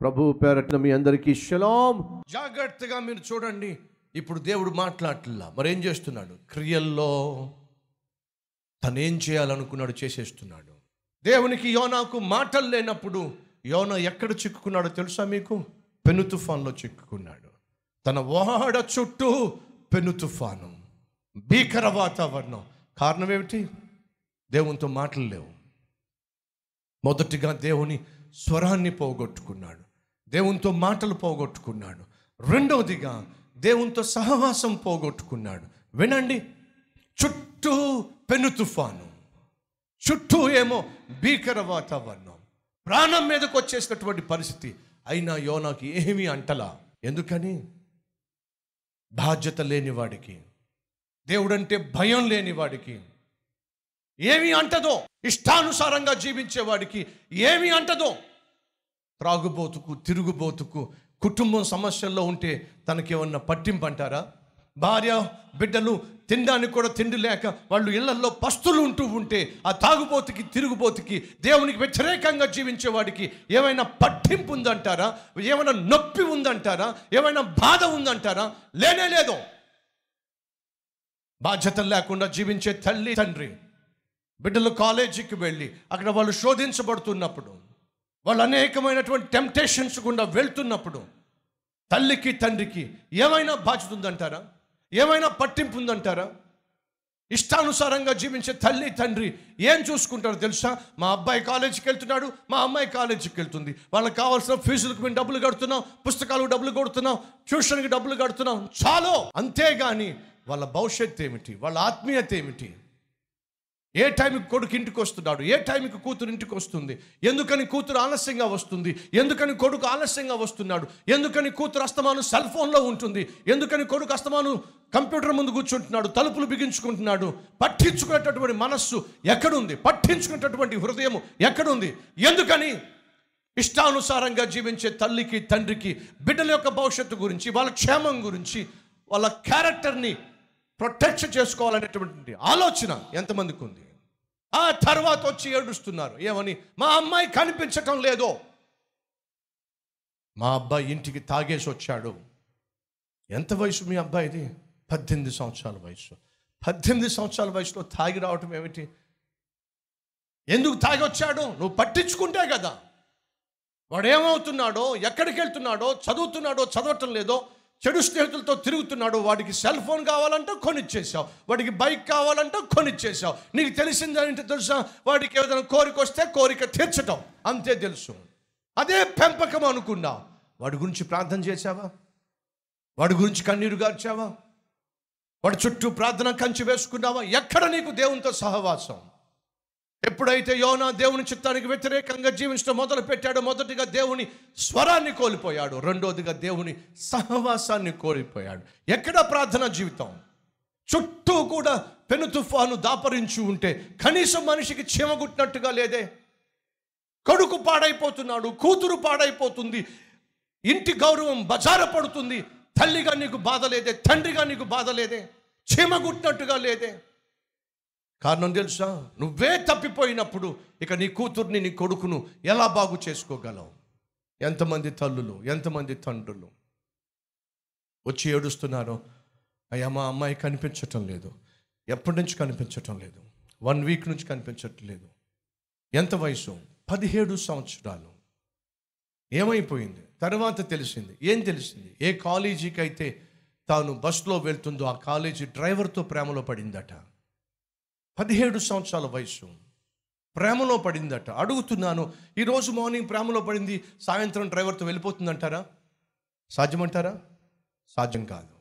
ప్రభు పేరట్న మీ అందరికీ షలాం జాగ్రత్తగా మీరు చూడండి ఇప్పుడు దేవుడు మాట్లాడట్లా మరేం చేస్తున్నాడు క్రియల్లో తనేం చేయాలనుకున్నాడు చేసేస్తున్నాడు దేవునికి యోనాకు మాటలు లేనప్పుడు యోన ఎక్కడ చిక్కుకున్నాడో తెలుసా మీకు పెను తుఫాన్లో చిక్కుకున్నాడు తన ఓడ చుట్టూ పెను తుఫాను భీకర వాతావరణం కారణం ఏమిటి దేవునితో మాటలు లేవు మొదటిగా దేవుని స్వరాన్ని పోగొట్టుకున్నాడు దేవునితో మాటలు పోగొట్టుకున్నాడు రెండవదిగా దేవునితో సహవాసం పోగొట్టుకున్నాడు వినండి చుట్టూ పెను తుఫాను చుట్టూ ఏమో భీకర వాతావరణం ప్రాణం మీదకి వచ్చేసినటువంటి పరిస్థితి అయినా యోనాకి ఏమీ అంటలా ఎందుకని బాధ్యత లేని వాడికి దేవుడంటే భయం లేని వాడికి ఏమి అంటదో ఇష్టానుసారంగా జీవించేవాడికి ఏమి అంటదో త్రాగుబోతుకు తిరుగుబోతుకు కుటుంబం సమస్యల్లో ఉంటే తనకేమన్నా పట్టింపు అంటారా భార్య బిడ్డలు తినడానికి కూడా తిండి లేక వాళ్ళు ఇళ్లలో పస్తులు ఉంటూ ఉంటే ఆ తాగుబోతుకి తిరుగుబోతుకి దేవునికి వ్యతిరేకంగా జీవించేవాడికి ఏమైనా పట్టింపు ఉందంటారా ఏమైనా నొప్పి ఉందంటారా ఏమైనా బాధ ఉందంటారా లేనే లేదు బాధ్యతలు లేకుండా జీవించే తల్లి తండ్రి బిడ్డలు కాలేజీకి వెళ్ళి అక్కడ వాళ్ళు శోధించబడుతున్నప్పుడు వాళ్ళు అనేకమైనటువంటి టెంప్టేషన్స్ గుండా వెళ్తున్నప్పుడు తల్లికి తండ్రికి ఏమైనా బాధ్యత ఉందంటారా ఏమైనా పట్టింపు ఉందంటారా ఇష్టానుసారంగా జీవించే తల్లి తండ్రి ఏం చూసుకుంటారో తెలుసా మా అబ్బాయి కాలేజీకి వెళ్తున్నాడు మా అమ్మాయి కాలేజీకి వెళ్తుంది వాళ్ళకి కావాల్సిన ఫీజులకు మేము డబ్బులు కడుతున్నాం పుస్తకాలకు డబ్బులు కొడుతున్నాం ట్యూషన్కి డబ్బులు కడుతున్నాం చాలు అంతేగాని వాళ్ళ భవిష్యత్తు ఏమిటి వాళ్ళ ఆత్మీయత ఏమిటి ఏ టైంకి కొడుకు ఇంటికి వస్తున్నాడు ఏ టైంకి కూతురు ఇంటికి వస్తుంది ఎందుకని కూతురు ఆలస్యంగా వస్తుంది ఎందుకని కొడుకు ఆలస్యంగా వస్తున్నాడు ఎందుకని కూతురు అస్తమాను సెల్ ఫోన్లో ఉంటుంది ఎందుకని కొడుకు అస్తమాను కంప్యూటర్ ముందు కూర్చుంటున్నాడు తలుపులు బిగించుకుంటున్నాడు పట్టించుకునేటటువంటి మనస్సు ఎక్కడుంది పట్టించుకునేటటువంటి హృదయం ఎక్కడుంది ఎందుకని ఇష్టానుసారంగా జీవించే తల్లికి తండ్రికి బిడ్డల యొక్క భవిష్యత్తు గురించి వాళ్ళ క్షేమం గురించి వాళ్ళ క్యారెక్టర్ని ప్రొటెక్ట్ చేసుకోవాలనేటువంటి ఆలోచన ఎంతమందికి ఉంది ఆ తర్వాత వచ్చి ఏడుస్తున్నారు ఏమని మా అమ్మాయి కనిపించటం లేదో మా అబ్బాయి ఇంటికి తాగేసి వచ్చాడు ఎంత వయసు మీ అబ్బాయిది పద్దెనిమిది సంవత్సరాల వయసు పద్దెనిమిది సంవత్సరాల వయసులో తాగి రావటం ఏమిటి ఎందుకు తాగి వచ్చాడు నువ్వు పట్టించుకుంటే కదా వాడు ఏమవుతున్నాడో ఎక్కడికి వెళ్తున్నాడో చదువుతున్నాడో చదవటం లేదో చెడు స్నేహితులతో తిరుగుతున్నాడు వాడికి సెల్ ఫోన్ కావాలంటే కొనిచ్చేసావు వాడికి బైక్ కావాలంటే కొనిచ్చేసావు నీకు తెలిసింది ఏంటో తెలుసా వాడికి ఏదైనా కోరిక వస్తే కోరిక తీర్చటం అంతే తెలుసు అదే పెంపకం అనుకున్నావు వాడి గురించి ప్రార్థన చేశావా వాడి గురించి కన్నీరు గార్చావా వాడి చుట్టూ ప్రార్థన కంచి వేసుకున్నావా ఎక్కడ నీకు దేవునితో సహవాసం ఎప్పుడైతే యోనా దేవుని చిత్తానికి వ్యతిరేకంగా జీవించడం మొదలు పెట్టాడో మొదటిగా దేవుని స్వరాన్ని కోల్పోయాడు రెండోదిగా దేవుని సహవాసాన్ని కోల్పోయాడు ఎక్కడ ప్రార్థన జీవితం చుట్టూ కూడా పెను తుఫాను దాపరించి ఉంటే కనీసం మనిషికి చీమగుట్టినట్టుగా లేదే కొడుకు పాడైపోతున్నాడు కూతురు పాడైపోతుంది ఇంటి గౌరవం బజార పడుతుంది తల్లిగా నీకు బాధ లేదే తండ్రిగా నీకు బాధ లేదే చీమగుట్టినట్టుగా లేదే కారణం తెలుసా నువ్వే తప్పిపోయినప్పుడు ఇక నీ కూతుర్ని నీ కొడుకును ఎలా బాగు చేసుకోగలవు ఎంతమంది తల్లులు ఎంతమంది తండ్రులు వచ్చి ఏడుస్తున్నారు అయ్యా మా అమ్మాయి కనిపించటం లేదు ఎప్పటి నుంచి కనిపించటం లేదు వన్ వీక్ నుంచి కనిపించటం లేదు ఎంత వయసు పదిహేడు సంవత్సరాలు ఏమైపోయింది తర్వాత తెలిసింది ఏం తెలిసింది ఏ కాలేజీకి అయితే తాను బస్సులో వెళ్తుందో ఆ కాలేజీ డ్రైవర్తో ప్రేమలో పడిందట పదిహేడు సంవత్సరాల వయసు ప్రేమలో పడిందట అడుగుతున్నాను ఈరోజు మార్నింగ్ ప్రేమలో పడింది సాయంత్రం డ్రైవర్తో వెళ్ళిపోతుందంటారా సాధ్యమంటారా సాధ్యం కాదు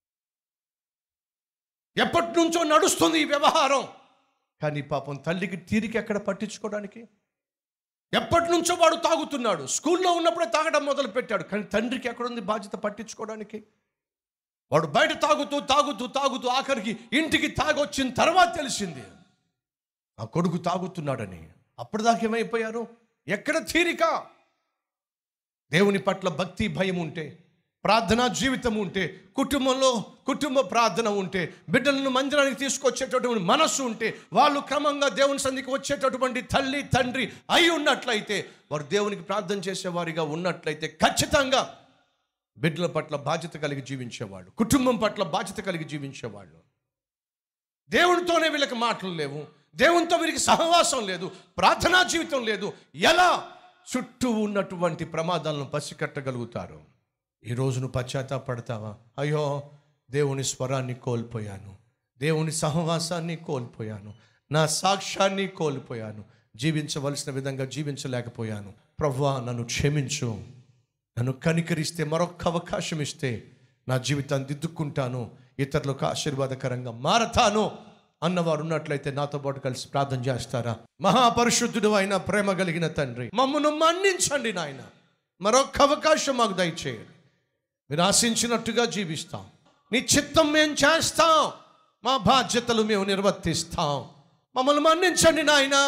ఎప్పటి నుంచో నడుస్తుంది ఈ వ్యవహారం కానీ పాపం తల్లికి తీరిక ఎక్కడ పట్టించుకోవడానికి ఎప్పటి నుంచో వాడు తాగుతున్నాడు స్కూల్లో ఉన్నప్పుడే తాగడం మొదలు పెట్టాడు కానీ తండ్రికి ఎక్కడుంది బాధ్యత పట్టించుకోవడానికి వాడు బయట తాగుతూ తాగుతూ తాగుతూ ఆఖరికి ఇంటికి తాగొచ్చిన తర్వాత తెలిసింది ఆ కొడుకు తాగుతున్నాడని అప్పటిదాకా ఏమైపోయారు ఎక్కడ తీరిక దేవుని పట్ల భక్తి భయం ఉంటే ప్రార్థనా జీవితం ఉంటే కుటుంబంలో కుటుంబ ప్రార్థన ఉంటే బిడ్డలను మందిరానికి తీసుకొచ్చేటటువంటి మనస్సు ఉంటే వాళ్ళు క్రమంగా దేవుని సంధికి వచ్చేటటువంటి తల్లి తండ్రి అయి ఉన్నట్లయితే వారు దేవునికి ప్రార్థన చేసేవారిగా ఉన్నట్లయితే ఖచ్చితంగా బిడ్డల పట్ల బాధ్యత కలిగి జీవించేవాళ్ళు కుటుంబం పట్ల బాధ్యత కలిగి జీవించేవాళ్ళు దేవునితోనే వీళ్ళకి మాటలు లేవు దేవునితో వీరికి సహవాసం లేదు ప్రార్థనా జీవితం లేదు ఎలా చుట్టూ ఉన్నటువంటి ప్రమాదాలను పసికట్టగలుగుతారు ఈ రోజు నువ్వు పశ్చాత్తాపడతావా అయ్యో దేవుని స్వరాన్ని కోల్పోయాను దేవుని సహవాసాన్ని కోల్పోయాను నా సాక్ష్యాన్ని కోల్పోయాను జీవించవలసిన విధంగా జీవించలేకపోయాను ప్రభువా నన్ను క్షమించు నన్ను కనికరిస్తే మరొక అవకాశం ఇస్తే నా జీవితాన్ని దిద్దుకుంటాను ఇతరులకు ఆశీర్వాదకరంగా మారతాను అన్నవారు ఉన్నట్లయితే నాతో పాటు కలిసి ప్రార్థన చేస్తారా మహాపరిశుద్ధుడు అయిన ప్రేమ కలిగిన తండ్రి మమ్మను మన్నించండి నాయన మరొక అవకాశం మాకు దయచేయండి మీరు ఆశించినట్టుగా జీవిస్తాం నీ చిత్తం మేము చేస్తాం మా బాధ్యతలు మేము నిర్వర్తిస్తాం మమ్మల్ని మన్నించండి నాయనా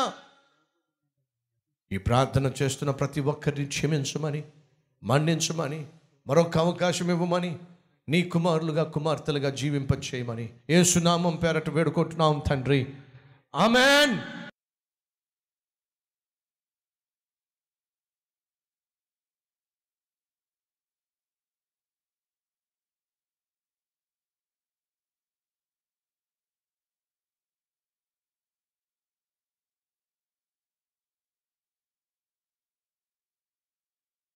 ఈ ప్రార్థన చేస్తున్న ప్రతి ఒక్కరిని క్షమించమని మన్నించమని మరొక అవకాశం ఇవ్వమని నీ కుమారులుగా కుమార్తెలుగా జీవింప చేయమని ఏసునామం పేరట వేడుకుంటున్నాం తండ్రి ఆమెన్